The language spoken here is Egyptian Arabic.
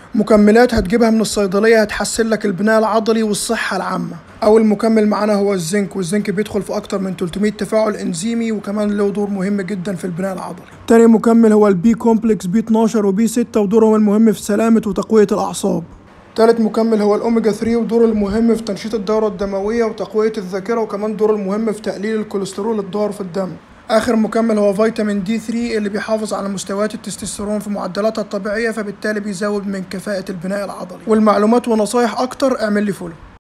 مكملات هتجيبها من الصيدلية هتحسن لك البناء العضلي والصحة العامة أول مكمل معانا هو الزنك والزنك بيدخل في أكتر من 300 تفاعل إنزيمي وكمان له دور مهم جدا في البناء العضلي تاني مكمل هو البي كومبلكس بي 12 وبي 6 ودورهم المهم في سلامة وتقوية الأعصاب تالت مكمل هو الأوميجا 3 ودوره المهم في تنشيط الدورة الدموية وتقوية الذاكرة وكمان دوره المهم في تقليل الكوليسترول الضار في الدم اخر مكمل هو فيتامين دي 3 اللي بيحافظ على مستويات التستوستيرون في معدلاتها الطبيعيه فبالتالي بيزود من كفاءه البناء العضلي والمعلومات ونصايح اكتر اعمل لي فولو